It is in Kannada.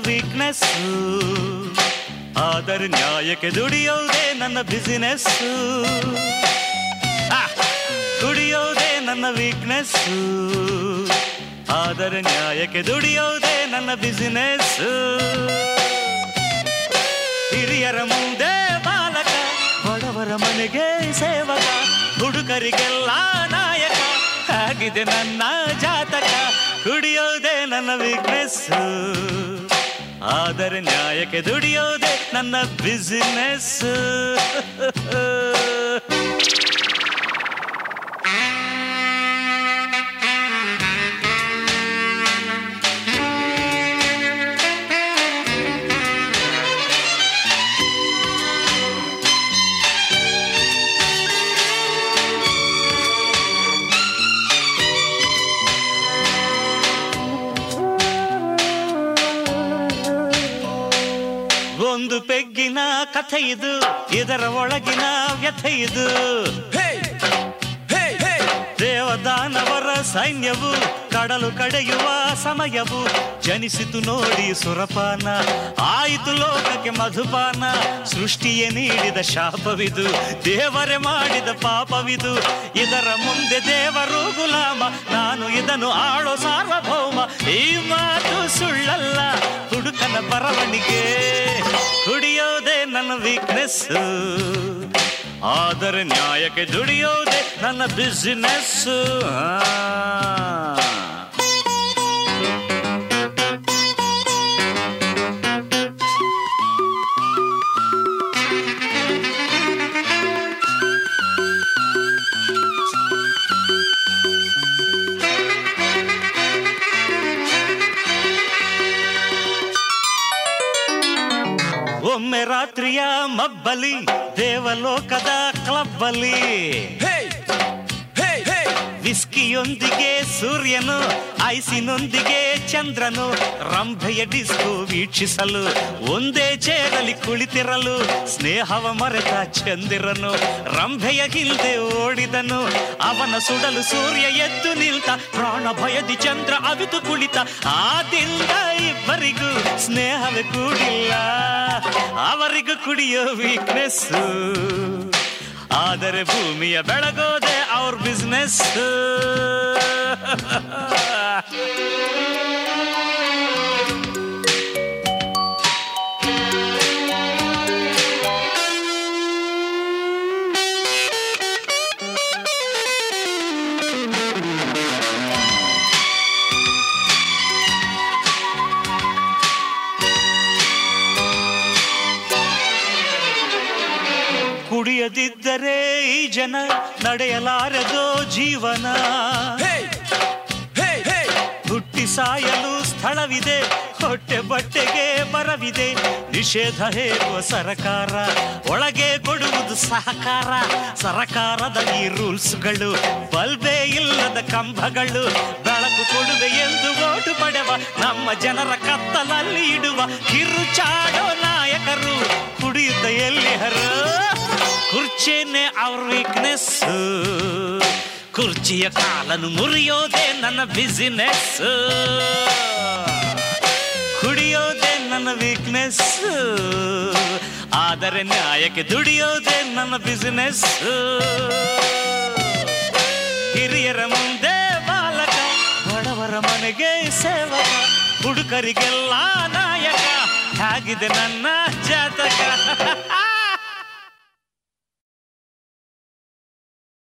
ವೀಕ್ನೆಸ್ ಆದರೆ ನ್ಯಾಯಕ್ಕೆ ದುಡಿಯೋದೇ ನನ್ನ ಬಿಸಿನೆಸ್ ದುಡಿಯೋದೇ ನನ್ನ ವೀಕ್ನೆಸ್ ಆದರೆ ನ್ಯಾಯಕ್ಕೆ ದುಡಿಯೋದೇ ನನ್ನ ಬಿಸಿನೆಸ್ ಹಿರಿಯರ ಮುಂದೆ ಬಾಲಕ ಬಡವರ ಮನೆಗೆ ಸೇವಕ ಹುಡುಗರಿಗೆಲ್ಲ ನಾಯಕ ಆಗಿದೆ ನನ್ನ ಜಾತಕ ಕುಡಿಯೋದೇ ನನ್ನ ವೀಕ್ನೆಸ್ ಆದರೆ ನ್ಯಾಯಕ್ಕೆ ದುಡಿಯೋದೇ ನನ್ನ ಬಿಸಿನೆಸ್ ಒಂದು ಪೆಗ್ಗಿನ ಕಥೆ ಇದು ಇದರ ಒಳಗಿನ ವ್ಯಥೆ ಇದು ದೇವದಾನವರ ಸೈನ್ಯವು ಕಡಲು ಕಡೆಯುವ ಸಮಯವು ಜನಿಸಿತು ನೋಡಿ ಸುರಪಾನ ಆಯಿತು ಲೋಕಕ್ಕೆ ಮಧುಪಾನ ಸೃಷ್ಟಿಯೇ ನೀಡಿದ ಶಾಪವಿದು ದೇವರೇ ಮಾಡಿದ ಪಾಪವಿದು ಇದರ ಮುಂದೆ ದೇವರು ಗುಲಾಮ ನಾನು ಇದನ್ನು ಆಳೋ ಸಾರ್ವಭೌಮ ಈ ಮಾತು ಸುಳ್ಳಲ್ಲ ಹುಡುಕನ ಬರವಣಿಗೆ ಕುಡಿಯೋದೇ ನನ್ನ ವೀಕ್ನೆಸ್ ಆದರೆ ನ್ಯಾಯಕ್ಕೆ ದುಡಿಯೋದೇ ನನ್ನ ಬಿಸಿನೆಸ್ ಒಮ್ಮೆ ರಾತ್ರಿಯ ಮಬ್ಬಲಿ ದೇವಲೋಕದ ಕ್ಲಬ್ಬಲ್ಲಿ ವಿಸ್ಕಿಯೊಂದಿಗೆ ಸೂರ್ಯನು ಐಸಿನೊಂದಿಗೆ ಚಂದ್ರನು ರಂಭೆಯ ಡಿಸ್ಕೋ ವೀಕ್ಷಿಸಲು ಒಂದೇ ಚೇರಲ್ಲಿ ಕುಳಿತಿರಲು ಸ್ನೇಹವ ಮರೆತ ಚಂದಿರನು ರಂಭೆಯ ಹಿಂದೆ ಓಡಿದನು ಅವನ ಸುಡಲು ಸೂರ್ಯ ಎದ್ದು ನಿಲ್ತ ಪ್ರಾಣ ಭಯದಿ ಚಂದ್ರ ಅವಿತು ಕುಳಿತ ಆದಿಂದ ಇಬ್ಬರಿಗೂ ಸ್ನೇಹವೇ ಕೂಡಿಲ್ಲ ಅವರಿಗೂ ಕುಡಿಯೋ ವೀಕ್ನೆಸ್ ಆದರೆ ಭೂಮಿಯ ಬೆಳಗೋದೆ ಅವ್ರ ಬಿಸ್ನೆಸ್ ಕುಡಿಯದಿದ್ದರೆ ಈ ಜನ ನಡೆಯಲಾರದೋ ಜೀವನ ಹುಟ್ಟಿ ಸಾಯಲು ಸ್ಥಳವಿದೆ ಹೊಟ್ಟೆ ಬಟ್ಟೆಗೆ ಬರವಿದೆ ನಿಷೇಧ ಹೇರುವ ಸರಕಾರ ಒಳಗೆ ಕೊಡುವುದು ಸಹಕಾರ ಸರಕಾರದ ಈ ರೂಲ್ಸ್ಗಳು ಬಲ್ಬೇ ಇಲ್ಲದ ಕಂಬಗಳು ಬೆಳಕು ಕೊಡುವೆ ಎಂದು ಓಟು ಪಡೆವ ನಮ್ಮ ಜನರ ಕತ್ತಲಲ್ಲಿ ಇಡುವ ಕಿರುಚಾಡೋ ನಾಯಕರು ಕುಡಿಯುತ್ತ ಎಲ್ಲಿಹರು ಕುರ್ಚಿನೇ ಅವ್ರ ವೀಕ್ನೆಸ್ ಕುರ್ಚಿಯ ಕಾಲನು ಮುರಿಯೋದೇ ನನ್ನ ಬಿಸಿನೆಸ್ ಕುಡಿಯೋದೇ ನನ್ನ ವೀಕ್ನೆಸ್ ಆದರೆ ನ್ಯಾಯಕ್ಕೆ ದುಡಿಯೋದೇ ನನ್ನ ಬಿಸಿನೆಸ್ ಹಿರಿಯರ ಮುಂದೆ ಬಾಲಕ ಬಡವರ ಮನೆಗೆ ಸೇವಕ ಹುಡುಗರಿಗೆಲ್ಲ ನಾಯಕ ಆಗಿದೆ ನನ್ನ ಜಾತಕ